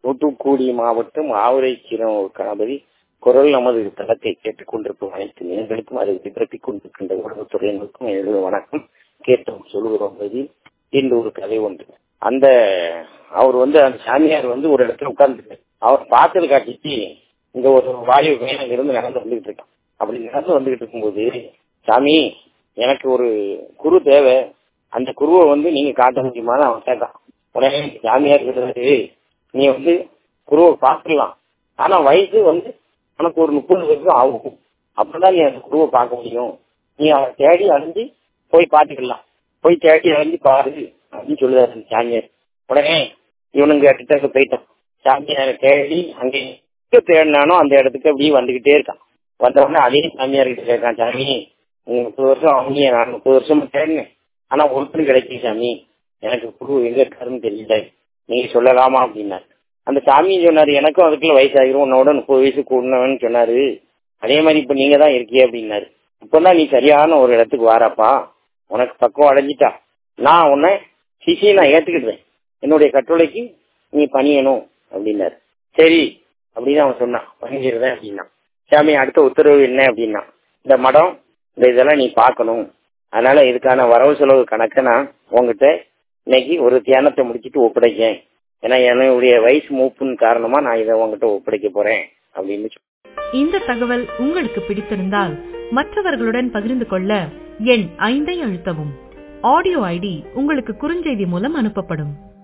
தூத்துக்குடி மாவட்டம் ஆவுரை சீரம் கணபதி குரல் நமது தளத்தை கேட்டுக் கொண்டிருக்கும் அனைத்து நேர்களுக்கும் அதை பிறப்பிக் கொண்டிருக்கின்ற உலகத்துறையினருக்கும் எனது வணக்கம் கேட்டோம் சொல்லுகிறோம் பதி இன்று ஒரு கதை ஒன்று அந்த அவர் வந்து அந்த சாமியார் வந்து ஒரு இடத்துல உட்கார்ந்து அவர் பார்த்தது காட்டிச்சு இங்க ஒரு வாயு வேணும் இருந்து நடந்து வந்துகிட்டு இருக்கான் அப்படி நடந்து வந்துகிட்டு இருக்கும்போது சாமி எனக்கு ஒரு குரு தேவை அந்த குருவை வந்து நீங்க காட்ட முடியுமான்னு அவன் கேட்டான் உடனே சாமியார் கிட்ட நீ வந்து குருவை பார்த்துடலாம் ஆனா வயசு வந்து உனக்கு ஒரு முப்பது வருஷம் ஆகும் அப்பதான் நீ அந்த குருவை பார்க்க முடியும் நீ அவனை தேடி அழிஞ்சு போய் பார்த்துக்கலாம் போய் தேடி அழிஞ்சு பாரு அப்படின்னு சொல்லுதாரு அந்த சாமியார் உடனே இவனுங்க கிட்ட போயிட்டான் சாமியாரை தேடி அங்கே எங்க தேடினானோ அந்த இடத்துக்கு அப்படியே வந்துகிட்டே இருக்கான் வந்த உடனே அதே சாமியார் கிட்ட கேட்கான் சாமி நீங்க முப்பது வருஷம் அவங்க நான் முப்பது வருஷமா தேடினேன் ஆனா ஒருத்தர் கிடைக்கும் சாமி எனக்கு குரு எங்க இருக்காருன்னு தெரியல நீங்க சொல்லலாமா அப்படின்னாரு அந்த சாமி சொன்னாரு எனக்கும் அதுக்குள்ள வயசாகிரும் உன்னோட முப்பது வயசு கூடனவன்னு சொன்னாரு அதே மாதிரி இப்ப நீங்க தான் இருக்கிய அப்படின்னாரு இப்பதான் நீ சரியான ஒரு இடத்துக்கு வாராப்பா உனக்கு பக்கம் அடைஞ்சிட்டா நான் உன்னை சிசியை நான் ஏத்துக்கிடுவேன் என்னுடைய கட்டுரைக்கு நீ பணியணும் அப்படின்னாரு சரி அப்படின்னு அவன் சொன்னான் பணிஞ்சிருந்தேன் அப்படின்னா சாமி அடுத்த உத்தரவு என்ன அப்படின்னா இந்த மடம் இந்த இதெல்லாம் நீ பார்க்கணும் அதனால இதுக்கான வரவு செலவு கணக்கை நான் உங்ககிட்ட இன்னைக்கு ஒரு தியானத்தை முடிச்சுட்டு ஒப்படைக்கேன் ஏன்னா என்னுடைய வயசு மூப்புன்னு காரணமா நான் இதை உங்ககிட்ட ஒப்படைக்க போறேன் அப்படின்னு இந்த தகவல் உங்களுக்கு பிடித்திருந்தால் மற்றவர்களுடன் பகிர்ந்து கொள்ள எண் ஐந்தை அழுத்தவும் ஆடியோ ஐடி உங்களுக்கு குறுஞ்செய்தி மூலம் அனுப்பப்படும்